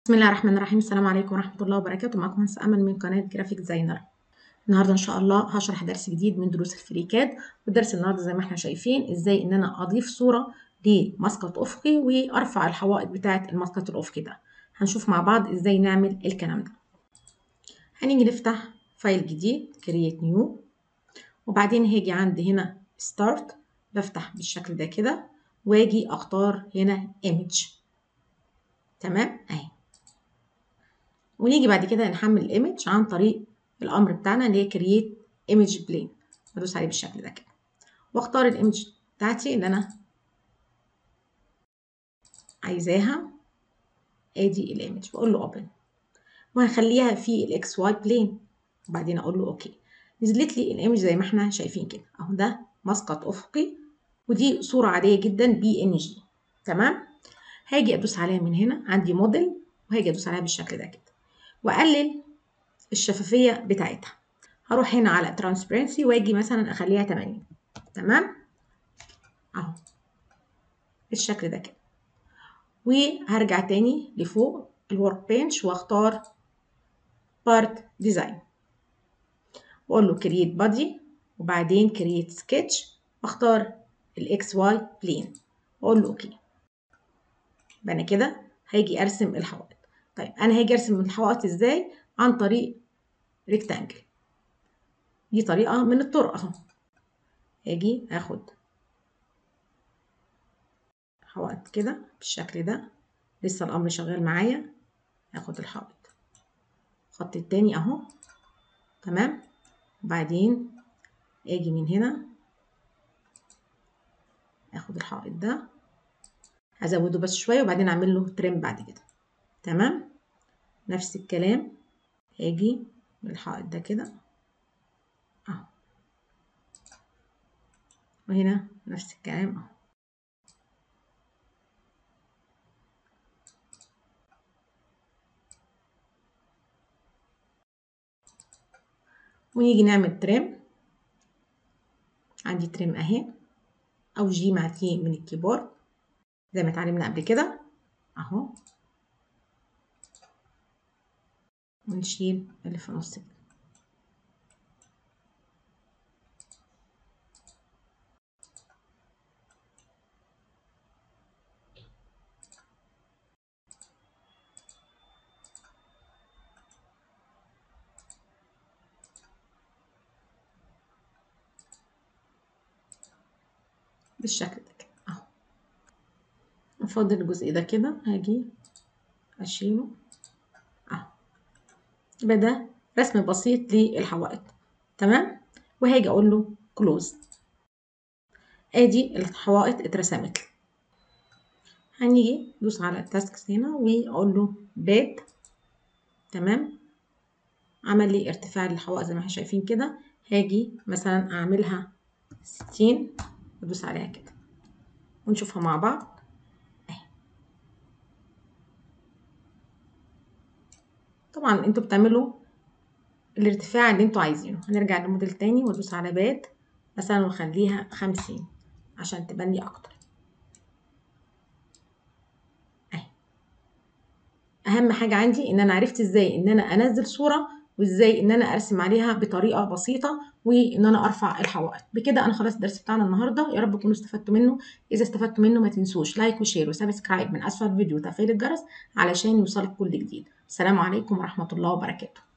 بسم الله الرحمن الرحيم السلام عليكم ورحمة الله وبركاته معكم مهندس أمل من قناة جرافيك ديزاينر النهاردة إن شاء الله هشرح درس جديد من دروس الفريكاد والدرس النهاردة زي ما احنا شايفين إزاي إن أنا أضيف صورة لمسقط أفقي وأرفع الحوائط بتاعة المسقط الأفقي ده هنشوف مع بعض إزاي نعمل الكلام ده هنيجي نفتح فايل جديد create new وبعدين هاجي عندي هنا start بفتح بالشكل ده كده واجي اختار هنا image تمام اهي ونيجي بعد كده نحمل الايمج عن طريق الامر بتاعنا اللي هي create image plane بدوس عليه بالشكل ده كده واختار الايمج بتاعتي اللي انا عايزاها ادي الايمج واقول له open وهخليها في الاكس واي بلين وبعدين اقول له اوكي نزلت لي الايمج زي ما احنا شايفين كده اهو ده مسقط افقي ودي صورة عادية جدا بي ان جي تمام هاجي ادوس عليها من هنا عندي موديل وهاجي ادوس عليها بالشكل ده كده واقلل الشفافية بتاعتها هروح هنا على ترانسبيرنسي واجي مثلا اخليها 80 تمام اهو بالشكل ده كده وهرجع تاني لفوق الورك بنش واختار بارت ديزاين واقول له كرييت بادي وبعدين كرييت سكتش واختار الاكس واي بلين واقول له اوكي يبقى انا كده هاجي ارسم الحوائط طيب انا هاجي ارسم الحوائط ازاي عن طريق ريكتانجل دي طريقه من الطرق اهو هاجي اخد حوائط كده بالشكل ده لسه الامر شغال معايا هاخد الحائط الخط التاني اهو تمام وبعدين اجي من هنا اخد الحائط ده هزوده بس شويه وبعدين اعمل له تريم بعد كده تمام نفس الكلام هاجي بالحائط ده كده اهو وهنا نفس الكلام اهو ونيجي نعمل تريم عندي تريم اهي او جي مع تي من الكيبورد زي ما اتعلمنا قبل كده اهو ونشيل اللي في النص كده بالشكل ده كده اهو افضل الجزء ده كده هاجي اشيله اهو يبقى ده رسم بسيط للحوائط تمام وهاجي اقول له كلوز ادي الحوائط اترسمت هنيجي ندوس على التاسكس هنا واقول له باد تمام عمل لي ارتفاع للحوائط زي ما احنا شايفين كده هاجي مثلا اعملها ستين ادوس عليها كده ونشوفها مع بعض اهي طبعا انتوا بتعملوا الارتفاع اللي انتوا عايزينه هنرجع لموديل تاني وادوس على بات مثلا واخليها خمسين عشان تبان لي اكتر اهي اهم حاجه عندي ان انا عرفت ازاي ان انا انزل صوره وازاي ان انا ارسم عليها بطريقه بسيطه وان انا ارفع الحوائط بكده انا خلاص الدرس بتاعنا النهارده يا رب تكونوا استفدتوا منه اذا استفدتوا منه ما تنسوش لايك وشير وسبسكرايب من اسفل الفيديو وتفعيل الجرس علشان يوصلك كل جديد السلام عليكم ورحمه الله وبركاته